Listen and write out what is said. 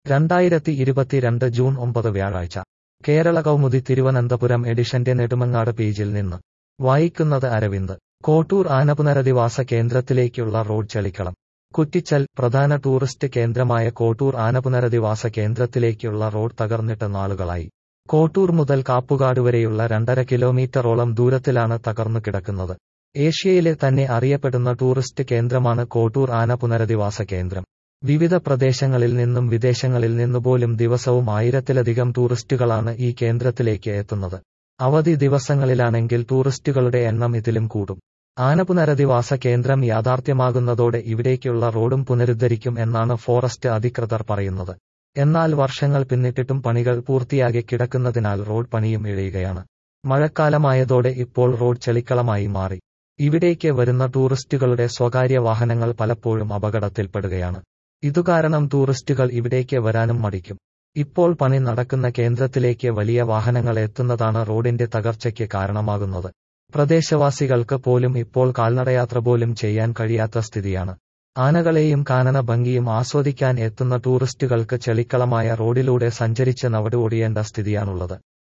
രണ്ടായിരത്തി ഇരുപത്തിരണ്ട് ജൂൺ ഒമ്പത് വ്യാഴാഴ്ച കേരള കൗമുദി തിരുവനന്തപുരം എഡിഷന്റെ നെടുമങ്ങാട് പേജിൽ നിന്ന് വായിക്കുന്നത് അരവിന്ദ് കോട്ടൂർ ആനപുനരധിവാസ കേന്ദ്രത്തിലേക്കുള്ള റോഡ് ചെളിക്കളം കുറ്റിച്ചൽ പ്രധാന ടൂറിസ്റ്റ് കേന്ദ്രമായ കോട്ടൂർ ആനപുനരധിവാസ കേന്ദ്രത്തിലേക്കുള്ള റോഡ് തകർന്നിട്ട് നാളുകളായി കോട്ടൂർ മുതൽ കാപ്പുകാട് വരെയുള്ള രണ്ടര കിലോമീറ്ററോളം ദൂരത്തിലാണ് തകർന്നു കിടക്കുന്നത് ഏഷ്യയിലെ തന്നെ അറിയപ്പെടുന്ന ടൂറിസ്റ്റ് കേന്ദ്രമാണ് കോട്ടൂർ ആന പുനരധിവാസ കേന്ദ്രം വിവിധ പ്രദേശങ്ങളിൽ നിന്നും വിദേശങ്ങളിൽ നിന്നുപോലും ദിവസവും ആയിരത്തിലധികം ടൂറിസ്റ്റുകളാണ് ഈ കേന്ദ്രത്തിലേക്ക് എത്തുന്നത് അവധി ദിവസങ്ങളിലാണെങ്കിൽ ടൂറിസ്റ്റുകളുടെ എണ്ണം ഇതിലും കൂടും ആനപുനരധിവാസ കേന്ദ്രം യാഥാർത്ഥ്യമാകുന്നതോടെ ഇവിടേക്കുള്ള റോഡും പുനരുദ്ധരിക്കും എന്നാണ് ഫോറസ്റ്റ് അധികൃതർ പറയുന്നത് എന്നാൽ വർഷങ്ങൾ പിന്നിട്ടിട്ടും പണികൾ പൂർത്തിയാകെ കിടക്കുന്നതിനാൽ റോഡ് പണിയും ഇഴയുകയാണ് മഴക്കാലമായതോടെ ഇപ്പോൾ റോഡ് ചെളിക്കളമായി മാറി ഇവിടേക്ക് വരുന്ന ടൂറിസ്റ്റുകളുടെ സ്വകാര്യ വാഹനങ്ങൾ പലപ്പോഴും അപകടത്തിൽപ്പെടുകയാണ് ഇതുകാരണം ടൂറിസ്റ്റുകൾ ഇവിടേക്ക് വരാനും മടിക്കും ഇപ്പോൾ പണി നടക്കുന്ന കേന്ദ്രത്തിലേക്ക് വലിയ വാഹനങ്ങൾ എത്തുന്നതാണ് റോഡിന്റെ തകർച്ചയ്ക്ക് കാരണമാകുന്നത് പ്രദേശവാസികൾക്ക് പോലും ഇപ്പോൾ കാൽനടയാത്ര പോലും ചെയ്യാൻ കഴിയാത്ത സ്ഥിതിയാണ് ആനകളെയും കാനന ഭംഗിയും ആസ്വദിക്കാൻ എത്തുന്ന ടൂറിസ്റ്റുകൾക്ക് ചെളിക്കളമായ റോഡിലൂടെ സഞ്ചരിച്ച് നവട് ഓടിയേണ്ട സ്ഥിതിയാണുള്ളത്